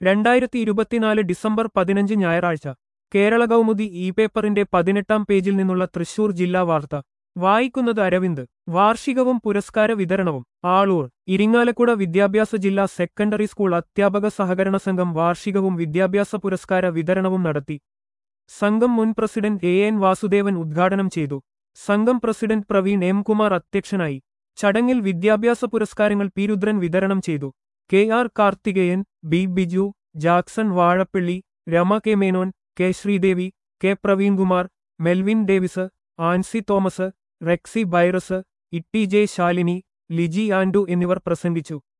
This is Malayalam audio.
രണ്ടായിരത്തി ഇരുപത്തിനാല് ഡിസംബർ പതിനഞ്ച് ഞായറാഴ്ച കേരള കൗമുദി ഇ പേപ്പറിന്റെ പതിനെട്ടാം പേജിൽ നിന്നുള്ള തൃശൂർ ജില്ലാ വാർത്ത വായിക്കുന്നത് അരവിന്ദ് വാർഷികവും പുരസ്കാര വിതരണവും ആളൂർ ഇരിങ്ങാലക്കുട വിദ്യാഭ്യാസ ജില്ലാ സെക്കൻഡറി സ്കൂൾ അധ്യാപക സഹകരണ സംഘം വാർഷികവും വിദ്യാഭ്യാസ പുരസ്കാര വിതരണവും നടത്തി സംഘം മുൻ പ്രസിഡന്റ് എ എൻ വാസുദേവൻ ഉദ്ഘാടനം ചെയ്തു സംഘം പ്രസിഡന്റ് പ്രവീൺ എം കുമാർ അധ്യക്ഷനായി ചടങ്ങിൽ വിദ്യാഭ്യാസ പുരസ്കാരങ്ങൾ പി രുദ്രൻ വിതരണം ചെയ്തു K R Karthikeyan B Biju Jackson Vazhappally Rama K Menon K Sreedevi K Praveenkumar Melvin Davis Ancy Thomas Rexy Byrus Itty J Shalini Liji Andu എന്നിവർ പ്രസംഗിച്ചു